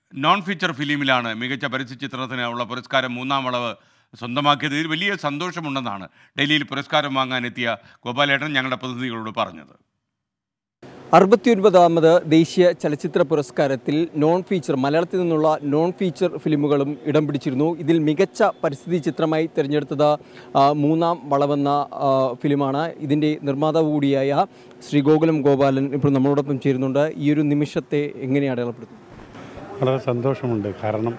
non feature ഫിലിമിലാണ് മികച്ച പരസ്യ ചിത്രത്തിന് ഉള്ള പുരസ്കാരം മൂന്നാം വളവ് സ്വന്തമാക്കിയത് ഇതിൽ വലിയ സന്തോഷമുണ്ടെന്നാണ് ഡൽഹിയിൽ പുരസ്കാരം വാങ്ങാനെത്തിയ ഗോപാലേട്ടൻ ഞങ്ങളുടെ പ്രതിനിധികളോട് പറഞ്ഞത് അറുപത്തിയൊൻപതാമത് ദേശീയ ചലച്ചിത്ര പുരസ്കാരത്തിൽ നോൺ ഫീച്ചർ മലയാളത്തിൽ നിന്നുള്ള നോൺ ഫീച്ചർ ഫിലിമുകളും ഇടം പിടിച്ചിരുന്നു ഇതിൽ മികച്ച പരിസ്ഥിതി ചിത്രമായി തിരഞ്ഞെടുത്തത് ആ, മൂന്നാം വളവെന്ന ആ, ഫിലിമാണ് ഇതിൻ്റെ നിർമ്മാതാവ് കൂടിയായ ശ്രീ ഗോകുലം ഗോപാലൻ ഇപ്പോൾ നമ്മളോടൊപ്പം ചേരുന്നുണ്ട് ഈ ഒരു നിമിഷത്തെ എങ്ങനെ അടയാളപ്പെടുത്തും വളരെ സന്തോഷമുണ്ട് കാരണം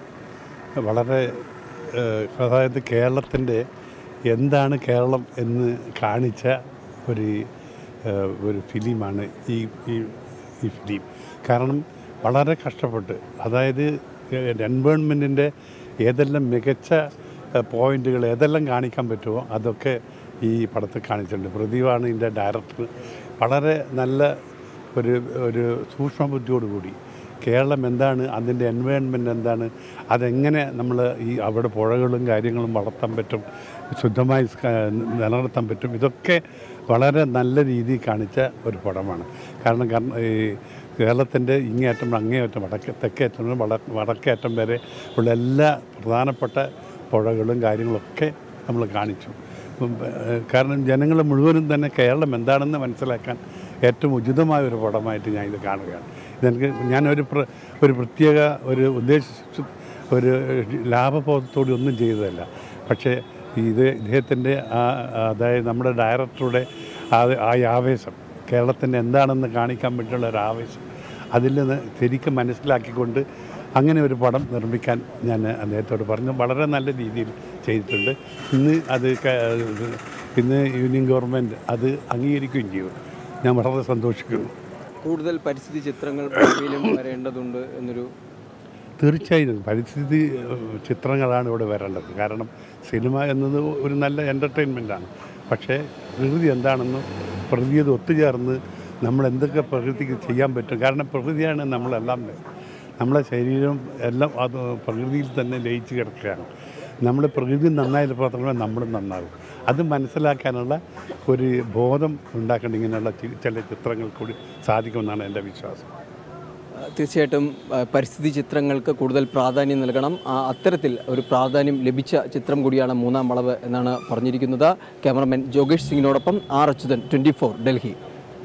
വളരെ ഏഹ്, അതായത് കേരളത്തിൻ്റെ എന്താണ് കേരളം എന്ന് കാണിച്ച ഒരു ഏഹ്, ഒരു ഫിലിമാണ് ഈ ഈ ഈ ഫിലിം കാരണം വളരെ കഷ്ടപ്പെട്ട് അതായത് എൻവയോൺമെൻറ്റിൻ്റെ ഏതെല്ലാം മികച്ച ഏഹ്, പോയിന്റുകൾ ഏതെല്ലാം കാണിക്കാൻ പറ്റുമോ അതൊക്കെ ഈ പടത്തിൽ കാണിച്ചിട്ടുണ്ട് പ്രദീപാണ് ഇതിൻ്റെ ഡയറക്ടർ വളരെ നല്ല ഒരു ഒരു സൂക്ഷ്മബുദ്ധിയോടുകൂടി കേരളം എന്താണ് അതിൻ്റെ എൻവയോൺമെൻറ്റ് എന്താണ് അതെങ്ങനെ നമ്മൾ ഈ അവിടെ പുഴകളും കാര്യങ്ങളും വളർത്താൻ പറ്റും ശുദ്ധമായി സ് ക- നിലനിർത്താൻ പറ്റും ഇതൊക്കെ വളരെ നല്ല രീതിയിൽ കാണിച്ച ഒരു പടമാണ് കാരണം കാരണം ഈ കേരളത്തിൻ്റെ ഇങ്ങേയറ്റം അങ്ങേയറ്റം വടക്ക് തെക്കേയറ്റം മുതൽ വട വടക്കേയറ്റം വരെ ഉള്ള എല്ലാ പ്രധാനപ്പെട്ട പുഴകളും കാര്യങ്ങളൊക്കെ നമ്മൾ കാണിച്ചു ഉം, ഏഹ്, കാരണം ജനങ്ങൾ മുഴുവനും തന്നെ കേരളം എന്താണെന്ന് മനസ്സിലാക്കാൻ ഏറ്റവും ഉചിതമായ ഒരു പടമായിട്ട് ഞാൻ ഇത് കാണുകയാണ് ഇതെനിക്ക് ഞാനൊരു പ്ര ഒരു പ്രത്യേക ഒരു ഉദ്ദേശിച്ചു ഒരു ലാഭബോധത്തോടെ ഒന്നും ചെയ്തതല്ല പക്ഷേ ഇത് ഇദ്ദേഹത്തിൻ്റെ ആ അതായത് നമ്മുടെ ഡയറക്ടറുടെ ആ ആ ആവേശം കേരളത്തിൻ്റെ എന്താണെന്ന് കാണിക്കാൻ വേണ്ടിയുള്ള ഒരു ആവേശം അതിൽ നിന്ന് ശരിക്കും മനസ്സിലാക്കിക്കൊണ്ട് അങ്ങനെ ഒരു പടം നിർമ്മിക്കാൻ ഞാൻ അദ്ദേഹത്തോട് പറഞ്ഞു വളരെ നല്ല രീതിയിൽ ചെയ്തിട്ടുണ്ട് ഇന്ന് അത് ക- ഇന്ന് യൂണിയൻ ഗവൺമെൻറ് അത് അംഗീകരിക്കുകയും ചെയ്യും ഞാൻ വളരെ സന്തോഷിക്കുന്നു കൂടുതൽ പരിസ്ഥിതി ചിത്രങ്ങൾ ഭാവിയിലും വരേണ്ടതുണ്ട് എന്നൊരു തീർച്ചയായും പരിസ്ഥിതി ഏഹ്, ചിത്രങ്ങളാണ് ഇവിടെ വരേണ്ടത് കാരണം സിനിമ എന്നത് ഒരു നല്ല എൻ്റർടൈൻമെൻറ്റാണ് പക്ഷേ പ്രകൃതി എന്താണെന്നും പ്രകൃതിയത് ഒത്തുചേർന്ന് നമ്മൾ എന്തൊക്കെ പ്രകൃതിക്ക് ചെയ്യാൻ പറ്റും കാരണം പ്രകൃതിയാണ് നമ്മളെല്ലാം നമ്മളെ ശരീരം എല്ലാം അത് പ്രകൃതിയിൽ തന്നെ ലയിച്ച് കിടക്കുകയാണ് നമ്മൾ പ്രകൃതി നന്നായാലും മാത്രമേ നമ്മളും നന്നാകും അത് മനസ്സിലാക്കാനുള്ള ഒരു ബോധം ഉണ്ടാക്കേണ്ട ഇങ്ങനെയുള്ള ചി- ചില ചിത്രങ്ങൾ കൂടി സാധിക്കുമെന്നാണ് എൻ്റെ വിശ്വാസം തീർച്ചയായിട്ടും ആ, പരിസ്ഥിതി ചിത്രങ്ങൾക്ക് കൂടുതൽ പ്രാധാന്യം നൽകണം ആ, അത്തരത്തിൽ ഒരു പ്രാധാന്യം ലഭിച്ച ചിത്രം കൂടിയാണ് മൂന്നാം വളവ് എന്നാണ് പറഞ്ഞിരിക്കുന്നത് ക്യാമറമാൻ ജോഗേഷ് സിംഗിനോടൊപ്പം R Achuthan twenty four Delhi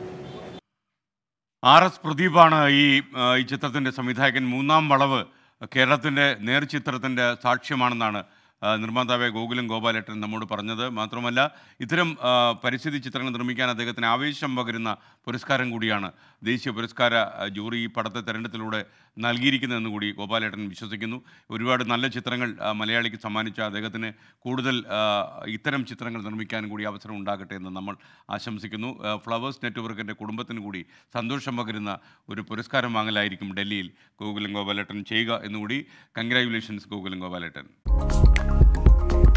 R S പ്രദീപാണ് ഈ ആ, ഈ ചിത്രത്തിൻ്റെ സംവിധായകൻ മൂന്നാം വളവ് കേരളത്തിൻ്റെ നേർചിത്രത്തിൻ്റെ സാക്ഷ്യമാണെന്നാണ് ആ, നിർമ്മാതാവ് ഗോകുലം ഗോപാലേട്ടൻ നമ്മോട് പറഞ്ഞത് മാത്രമല്ല ഇത്തരം ആ, പരിസ്ഥിതി ചിത്രങ്ങൾ നിർമ്മിക്കാൻ അദ്ദേഹത്തിന് ആവേശം പകരുന്ന പുരസ്കാരം കൂടിയാണ് ദേശീയ പുരസ്കാര ആ, ജൂറി ഈ പടത്തെ തെരഞ്ഞെടുപ്പിലൂടെ നൽകിയിരിക്കുന്നതെന്ന് കൂടി ഗോപാലേട്ടൻ വിശ്വസിക്കുന്നു ഒരുപാട് നല്ല ചിത്രങ്ങൾ ആ, മലയാളിക്ക് സമ്മാനിച്ച അദ്ദേഹത്തിന് കൂടുതൽ ആ, ഇത്തരം ചിത്രങ്ങൾ നിർമ്മിക്കാൻ കൂടി അവസരം ഉണ്ടാകട്ടെ എന്ന് നമ്മൾ ആശംസിക്കുന്നു ആ, ഫ്ലവേഴ്സ് നെറ്റ്വർക്കിൻ്റെ കുടുംബത്തിന് കൂടി സന്തോഷം പകരുന്ന ഒരു പുരസ്കാരം വാങ്ങലായിരിക്കും ഡൽഹിയിൽ ഗോകുലം ഗോപാലേട്ടൻ ചെയ്യുക എന്നുകൂടി കൺഗ്രാജുലേഷൻസ് ഗോകുലം ഗോപാലേട്ടൻ